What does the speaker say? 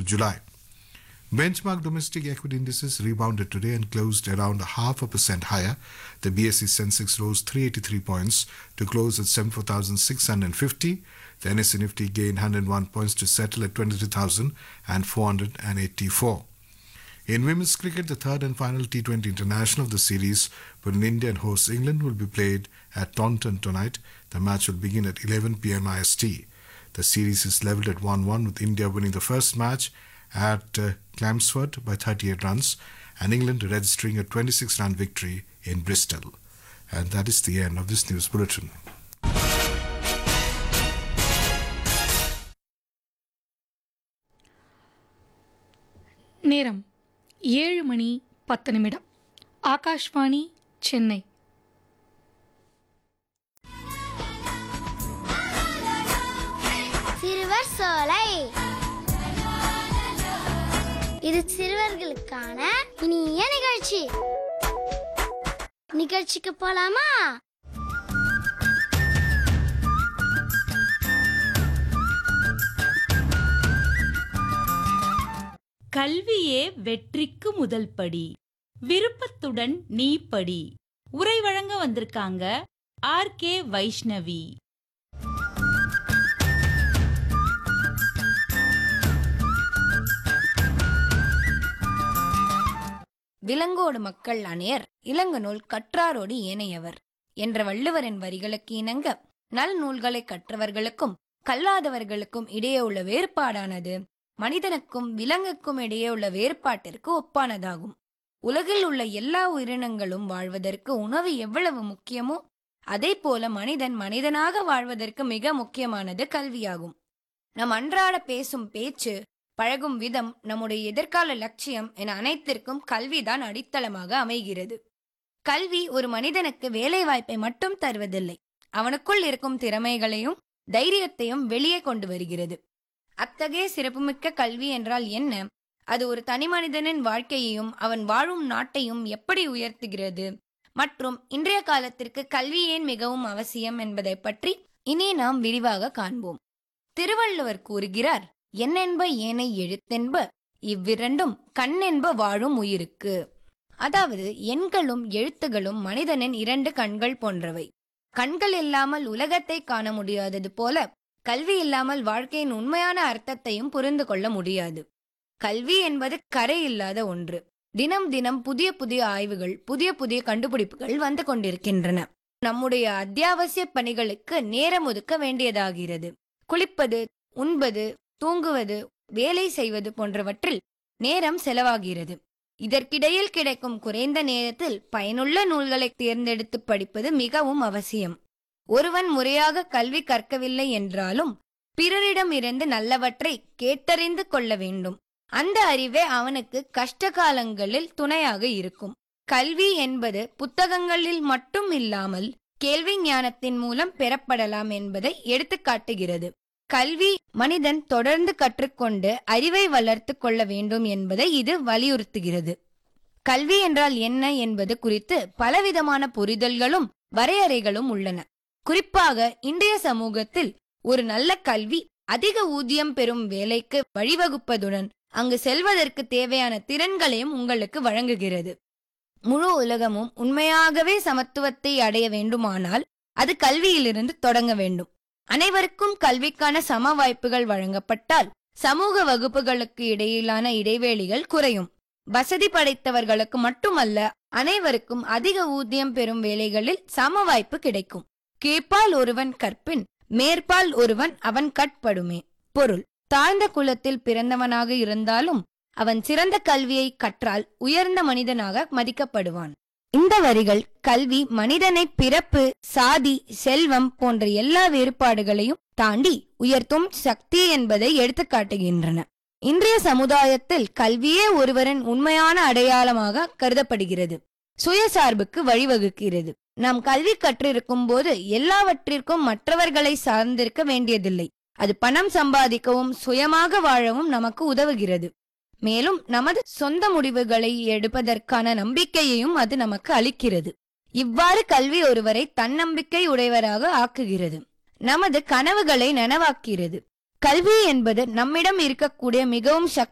of July. Benchmark domestic equity indices rebounded today and closed around half a percent higher. The BSE Sensex rose 383 points to close at 74,650. The NSE Nifty gained 101 points to settle at 23,484. In women's cricket, the third and final T20 international of the series between India and host England will be played at Taunton tonight. The match will begin at 11 pm IST. The series is leveled at 1 1 with India winning the first match at uh, Chelmsford by 38 runs and England registering a 26 run victory in Bristol. And that is the end of this news bulletin. நேரம் ஏழு மணி பத்து நிமிடம் ஆகாஷ்வாணி சென்னை சிறுவர் சோலை இது சிறுவர்களுக்கான இனிய நிகழ்ச்சி நிகழ்ச்சிக்கு போலாமா கல்வியே வெற்றிக்கு முதல் படி விருப்பத்துடன் நீ படி உரை வழங்க வந்திருக்காங்க ஆர் கே வைஷ்ணவி விலங்கோடு மக்கள் அணையர் இளங்கநூல் கற்றாரோடு ஏனையவர் என்ற வள்ளுவரின் வரிகளுக்கு இணங்க நல் நூல்களை கற்றவர்களுக்கும் கல்லாதவர்களுக்கும் இடையே உள்ள வேறுபாடானது மனிதனுக்கும் விலங்குக்கும் இடையே உள்ள வேறுபாட்டிற்கு ஒப்பானதாகும் உலகில் உள்ள எல்லா உயிரினங்களும் வாழ்வதற்கு உணவு எவ்வளவு முக்கியமோ அதே போல மனிதன் மனிதனாக வாழ்வதற்கு மிக முக்கியமானது கல்வியாகும் நம் அன்றாட பேசும் பேச்சு பழகும் விதம் நம்முடைய எதிர்கால லட்சியம் என அனைத்திற்கும் கல்விதான் அடித்தளமாக அமைகிறது கல்வி ஒரு மனிதனுக்கு வேலை வாய்ப்பை மட்டும் தருவதில்லை அவனுக்குள் இருக்கும் திறமைகளையும் தைரியத்தையும் வெளியே கொண்டு வருகிறது அத்தகைய சிறப்புமிக்க கல்வி என்றால் என்ன அது ஒரு தனி மனிதனின் வாழ்க்கையையும் அவன் வாழும் நாட்டையும் எப்படி உயர்த்துகிறது மற்றும் இன்றைய காலத்திற்கு கல்வி ஏன் மிகவும் அவசியம் என்பதை பற்றி இனி நாம் விரிவாக காண்போம் திருவள்ளுவர் கூறுகிறார் என்னென்ப ஏனை எழுத்தென்ப இவ்விரண்டும் கண்ணென்ப வாழும் உயிருக்கு அதாவது எண்களும் எழுத்துகளும் மனிதனின் இரண்டு கண்கள் போன்றவை கண்கள் இல்லாமல் உலகத்தை காண முடியாதது போல கல்வி இல்லாமல் வாழ்க்கையின் உண்மையான அர்த்தத்தையும் புரிந்து கொள்ள முடியாது கல்வி என்பது கரை இல்லாத ஒன்று தினம் தினம் புதிய புதிய ஆய்வுகள் புதிய புதிய கண்டுபிடிப்புகள் வந்து கொண்டிருக்கின்றன நம்முடைய அத்தியாவசிய பணிகளுக்கு நேரம் ஒதுக்க வேண்டியதாகிறது குளிப்பது உண்பது தூங்குவது வேலை செய்வது போன்றவற்றில் நேரம் செலவாகிறது இதற்கிடையில் கிடைக்கும் குறைந்த நேரத்தில் பயனுள்ள நூல்களை தேர்ந்தெடுத்து படிப்பது மிகவும் அவசியம் ஒருவன் முறையாக கல்வி கற்கவில்லை என்றாலும் பிறரிடம் இருந்து நல்லவற்றை கேட்டறிந்து கொள்ள வேண்டும் அந்த அறிவே அவனுக்கு கஷ்ட காலங்களில் துணையாக இருக்கும் கல்வி என்பது புத்தகங்களில் மட்டும் இல்லாமல் கேள்வி ஞானத்தின் மூலம் பெறப்படலாம் என்பதை எடுத்துக்காட்டுகிறது கல்வி மனிதன் தொடர்ந்து கற்றுக்கொண்டு அறிவை வளர்த்து கொள்ள வேண்டும் என்பதை இது வலியுறுத்துகிறது கல்வி என்றால் என்ன என்பது குறித்து பலவிதமான புரிதல்களும் வரையறைகளும் உள்ளன குறிப்பாக இன்றைய சமூகத்தில் ஒரு நல்ல கல்வி அதிக ஊதியம் பெறும் வேலைக்கு வழிவகுப்பதுடன் அங்கு செல்வதற்கு தேவையான திறன்களையும் உங்களுக்கு வழங்குகிறது முழு உலகமும் உண்மையாகவே சமத்துவத்தை அடைய வேண்டுமானால் அது கல்வியிலிருந்து தொடங்க வேண்டும் அனைவருக்கும் கல்விக்கான சம வாய்ப்புகள் வழங்கப்பட்டால் சமூக வகுப்புகளுக்கு இடையிலான இடைவேளிகள் குறையும் வசதி படைத்தவர்களுக்கு மட்டுமல்ல அனைவருக்கும் அதிக ஊதியம் பெறும் வேலைகளில் சம வாய்ப்பு கிடைக்கும் கீழ்ப்பால் ஒருவன் கற்பின் மேற்பால் ஒருவன் அவன் கட்படுமே பொருள் தாழ்ந்த குலத்தில் பிறந்தவனாக இருந்தாலும் அவன் சிறந்த கல்வியை கற்றால் உயர்ந்த மனிதனாக மதிக்கப்படுவான் இந்த வரிகள் கல்வி மனிதனை பிறப்பு சாதி செல்வம் போன்ற எல்லா வேறுபாடுகளையும் தாண்டி உயர்த்தும் சக்தி என்பதை எடுத்துக்காட்டுகின்றன இன்றைய சமுதாயத்தில் கல்வியே ஒருவரின் உண்மையான அடையாளமாக கருதப்படுகிறது சுயசார்புக்கு வழிவகுக்கிறது நாம் கல்வி கற்றிருக்கும் போது எல்லாவற்றிற்கும் மற்றவர்களை சார்ந்திருக்க வேண்டியதில்லை அது பணம் சம்பாதிக்கவும் சுயமாக வாழவும் நமக்கு உதவுகிறது மேலும் நமது சொந்த முடிவுகளை எடுப்பதற்கான நம்பிக்கையையும் அது நமக்கு அளிக்கிறது இவ்வாறு கல்வி ஒருவரை தன்னம்பிக்கை உடையவராக ஆக்குகிறது நமது கனவுகளை நனவாக்கிறது கல்வி என்பது நம்மிடம் இருக்கக்கூடிய மிகவும் சக்தி